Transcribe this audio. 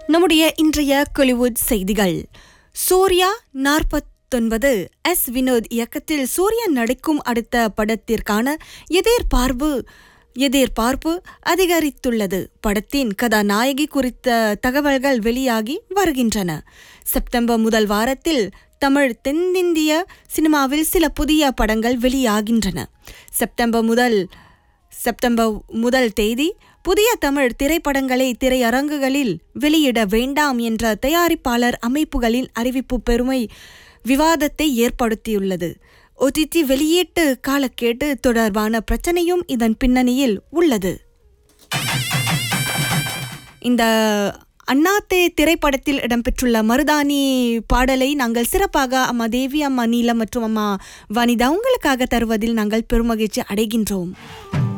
நம்முடைய இன்றைய கொலிவுட் செய்திகள் சூர்யா நாற்பத்தொன்பது எஸ் வினோத் இயக்கத்தில் சூர்யா நடிக்கும் அடுத்த படத்திற்கான எதிர்பார்ப்பு எதிர்பார்ப்பு அதிகரித்துள்ளது படத்தின் கதாநாயகி குறித்த தகவல்கள் வெளியாகி வருகின்றன செப்டம்பர் முதல் வாரத்தில் தமிழ் தென்னிந்திய சினிமாவில் சில புதிய படங்கள் வெளியாகின்றன செப்டம்பர் முதல் செப்டம்பர் முதல் தேதி புதிய தமிழ் திரைப்படங்களை திரையரங்குகளில் வெளியிட வேண்டாம் என்ற தயாரிப்பாளர் அமைப்புகளின் அறிவிப்பு பெருமை விவாதத்தை ஏற்படுத்தியுள்ளது ஒடிடி வெளியீட்டு காலக்கேட்டு தொடர்பான பிரச்சனையும் இதன் பின்னணியில் உள்ளது இந்த அண்ணாத்தே திரைப்படத்தில் இடம்பெற்றுள்ள மருதாணி பாடலை நாங்கள் சிறப்பாக அம்மா தேவி அம்மா நீலம் மற்றும் அம்மா வனிதா உங்களுக்காக தருவதில் நாங்கள் பெருமகிழ்ச்சி அடைகின்றோம்